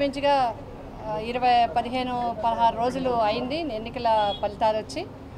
ఇంచుమించుగా ఆ, ఇరవై పదిహేను పదహారు రోజులు అయింది ఎన్నికల ఫలితాలు వచ్చి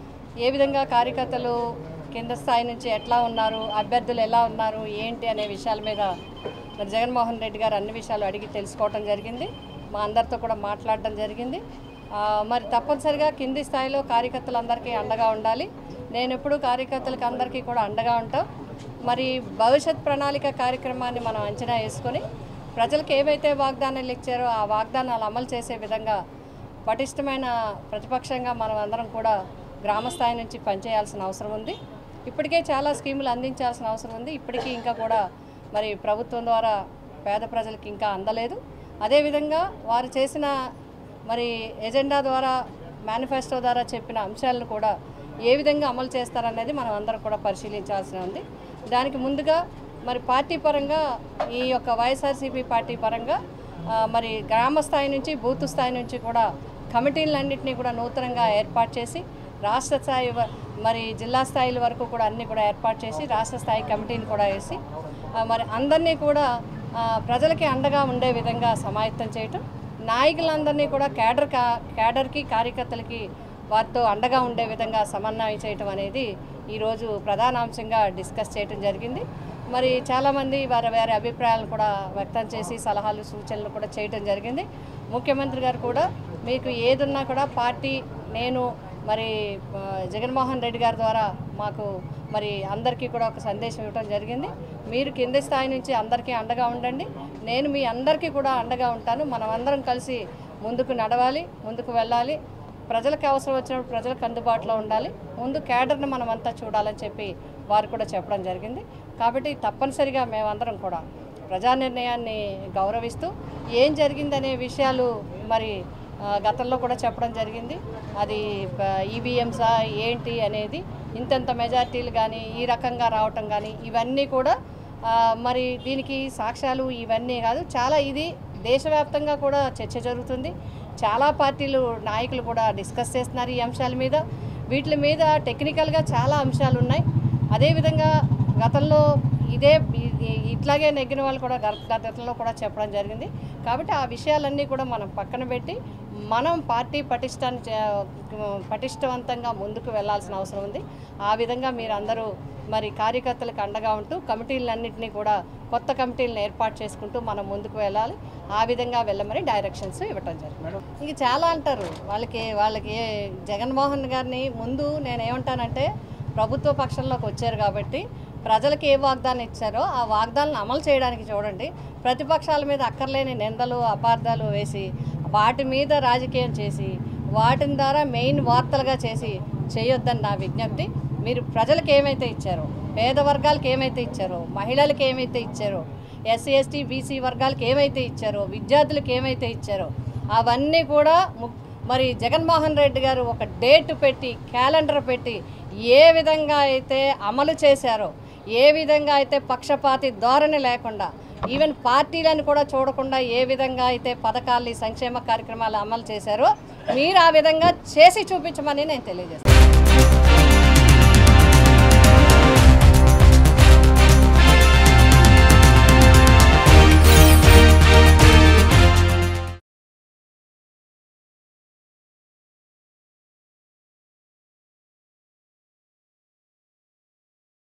ఏ విధంగా కార్యకర్తలు కింద స్థాయి నుంచి ఎట్లా ఉన్నారు అభ్యర్థులు ఎలా ఉన్నారు ఏంటి అనే విషయాల మీద మరి జగన్మోహన్ రెడ్డి గారు అన్ని విషయాలు అడిగి తెలుసుకోవడం జరిగింది మా అందరితో కూడా మాట్లాడడం జరిగింది ఆ, మరి తప్పనిసరిగా కింది స్థాయిలో కార్యకర్తలందరికీ అండగా ఉండాలి నేను ఎప్పుడు కార్యకర్తలకు అందరికీ కూడా అండగా ఉంటాం మరి భవిష్యత్ ప్రణాళిక కార్యక్రమాన్ని మనం అంచనా వేసుకొని ప్రజలకు ఏవైతే వాగ్దానాలు ఇచ్చారో ఆ వాగ్దానాలు అమలు చేసే విధంగా పటిష్టమైన ప్రతిపక్షంగా మనం అందరం కూడా గ్రామ స్థాయి నుంచి పనిచేయాల్సిన అవసరం ఉంది ఇప్పటికే చాలా స్కీములు అందించాల్సిన అవసరం ఉంది ఇప్పటికీ ఇంకా కూడా మరి ప్రభుత్వం ద్వారా పేద ప్రజలకు ఇంకా అందలేదు అదేవిధంగా వారు చేసిన మరి ఎజెండా ద్వారా మేనిఫెస్టో ద్వారా చెప్పిన అంశాలను కూడా ఏ విధంగా అమలు చేస్తారనేది మనం అందరం కూడా పరిశీలించాల్సి ఉంది దానికి ముందుగా మరి పార్టీ పరంగా ఈ యొక్క వైఎస్ఆర్సీపీ పార్టీ పరంగా ఆ, మరి గ్రామ స్థాయి నుంచి బూత్ స్థాయి నుంచి కూడా కమిటీలన్నింటినీ కూడా నూతనంగా ఏర్పాటు చేసి రాష్ట్ర స్థాయి వ- మరి జిల్లా స్థాయిల వరకు కూడా అన్నీ కూడా ఏర్పాటు చేసి రాష్ట్ర స్థాయి కమిటీని కూడా వేసి ఆ, మరి అందరినీ కూడా ఆ, ప్రజలకి అండగా ఉండే విధంగా సమాయత్తం చేయటం నాయకులందరినీ కూడా కేడర్ కా కేడర్కి కార్యకర్తలకి వారితో అండగా ఉండే విధంగా సమన్వయం చేయటం అనేది ఈరోజు ప్రధాన అంశంగా డిస్కస్ చేయటం జరిగింది మరి చాలామంది వారి వారి అభిప్రాయాలను కూడా వ్యక్తం చేసి సలహాలు సూచనలు కూడా చేయటం జరిగింది ముఖ్యమంత్రి గారు కూడా మీకు ఏదున్నా కూడా పార్టీ నేను మరి ఆ, జగన్మోహన్ రెడ్డి గారి ద్వారా మాకు మరి అందరికీ కూడా ఒక సందేశం ఇవ్వడం జరిగింది మీరు కింది స్థాయి నుంచి అందరికీ అండగా ఉండండి నేను మీ అందరికీ కూడా అండగా ఉంటాను మనం అందరం కలిసి ముందుకు నడవాలి ముందుకు వెళ్ళాలి ప్రజలకు అవసరం వచ్చినప్పుడు ప్రజలకు అందుబాటులో ఉండాలి ముందు క్యాడర్ని మనం అంతా చూడాలని చెప్పి వారు కూడా చెప్పడం జరిగింది కాబట్టి తప్పనిసరిగా మేమందరం కూడా ప్రజా నిర్ణయాన్ని గౌరవిస్తూ ఏం జరిగిందనే విషయాలు మరి ఆ, గతంలో కూడా చెప్పడం జరిగింది అది ఈవీఎంసా ఏంటి అనేది ఇంతంత మెజార్టీలు కానీ ఈ రకంగా రావటం కానీ ఇవన్నీ కూడా ఆ, మరి దీనికి సాక్ష్యాలు ఇవన్నీ కాదు చాలా ఇది దేశవ్యాప్తంగా కూడా చర్చ జరుగుతుంది చాలా పార్టీలు నాయకులు కూడా డిస్కస్ చేస్తున్నారు ఈ అంశాల మీద వీటి మీద టెక్నికల్గా చాలా అంశాలు ఉన్నాయి అదేవిధంగా గతంలో ఇదే ఇ- ఇ- ఇట్లాగే నెగ్గిన వాళ్ళు కూడా గత- గతంలో కూడా చెప్పడం జరిగింది కాబట్టి ఆ విషయాలన్నీ కూడా మనం పక్కన పెట్టి మనం పార్టీ పటిష్టాన్ని చే- పటిష్టవంతంగా ముందుకు వెళ్ళాల్సిన అవసరం ఉంది ఆ విధంగా మీరందరూ మరి కార్యకర్తలకు అండగా ఉంటూ కమిటీలన్నింటినీ కూడా కొత్త కమిటీలను ఏర్పాటు చేసుకుంటూ మనం ముందుకు వెళ్ళాలి ఆ విధంగా వెళ్ళమని డైరెక్షన్స్ ఇవ్వటం జరిగింది ఇంక చాలా అంటారు వాళ్ళకి వాళ్ళకి జగన్మోహన్ గారిని ముందు నేను ఏమంటానంటే ప్రభుత్వ పక్షంలోకి వచ్చారు కాబట్టి ప్రజలకు ఏ వాగ్దానం ఇచ్చారో ఆ వాగ్దానాలను అమలు చేయడానికి చూడండి ప్రతిపక్షాల మీద అక్కర్లేని నిందలు అపార్థాలు వేసి వాటి మీద రాజకీయం చేసి వాటి ద్వారా మెయిన్ వార్తలుగా చేసి చేయొద్దని నా విజ్ఞప్తి మీరు ప్రజలకు ఏమైతే ఇచ్చారో పేద వర్గాలకు ఏమైతే ఇచ్చారో మహిళలకు ఏమైతే ఇచ్చారో ఎస్సీ ఎస్టీ బీసీ వర్గాలకు ఏమైతే ఇచ్చారో విద్యార్థులకు ఏమైతే ఇచ్చారో అవన్నీ కూడా ము- మరి జగన్మోహన్ రెడ్డి గారు ఒక డేట్ పెట్టి క్యాలెండర్ పెట్టి ఏ విధంగా అయితే అమలు చేశారో ఏ విధంగా అయితే పక్షపాతి ధోరణి లేకుండా ఈవెన్ పార్టీలను కూడా చూడకుండా ఏ విధంగా అయితే పథకాలు ఈ సంక్షేమ కార్యక్రమాలు అమలు చేశారో మీరు ఆ విధంగా చేసి చూపించమని నేను తెలియజేస్తాను